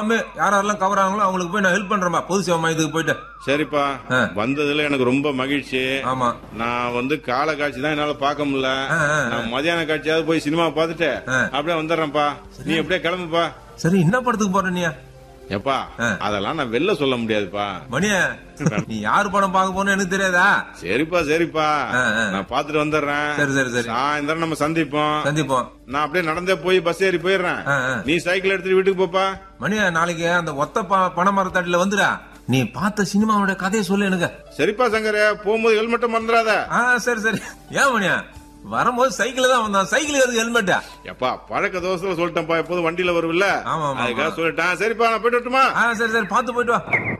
எல்லாமே யாரெல்லாம் கவர் ஆகுங்களோ அவங்களுக்கு போய் நான் ஹெல்ப் பண்றேன்பா பொது சேவை மையத்துக்கு போயிட்டு சரிப்பா ஆ. வந்ததுல எனக்கு ரொம்ப மகிழ்ச்சி ஆமா நான் வந்து காலை காட்சி தான் என்னால பார்க்க முடியல ஆ, ஆ, ஆ. நான் மதியான காட்சியாவது போய் சினிமா பார்த்துட்டு ஆ. அப்படியே வந்துடுறேன்ப்பா நீ அப்படியே கிளம்புப்பா சரி என்ன படத்துக்கு போற நீ எப்பா ஆ. அதெல்லாம் நான் வெளில சொல்ல முடியாதுப்பா மணிய நீ யாரு படம் பார்க்க போறன்னு எனக்கு தெரியாதா சரிப்பா சரிப்பா ஆ, ஆ. நான் பாத்துட்டு வந்துடுறேன் சரி சரி சரி சாயந்தரம் நம்ம சந்திப்போம் சந்திப்போம் நான் அப்படியே நடந்தே போய் பஸ் ஏறி போயிடுறேன் ஆ, ஆ. நீ சைக்கிள் எடுத்துட்டு வீட்டுக்கு போப்பா மணியா நாளைக்கு அந்த ஒத்த ப- பனை மரத்தடியில வந்துடா நீ பார்த்த சினிமாவோட கதையை சொல்லு எனக்கு சரிப்பா சங்கர போகும்போது ஹெல்மெட்டை மறந்துடாத ஆ சரி சரி ஏன் மணியா வரும்போது சைக்கிள் தான் வந்தான் சைக்கிள் எதுக்கு ஹெல்மெட்டா எப்பா பழக்க தோசையில சொல்லிட்டேன்ப்பா எப்போதும் வண்டியில வருவில்ல ஆமா, ஆமா, அதுக்காக ஆமா. சொல்லிட்டேன் சரிப்பா நான் போயிட்டு வரட்டுமா ஆ சரி சரி பார்த்து போயிட்டு வா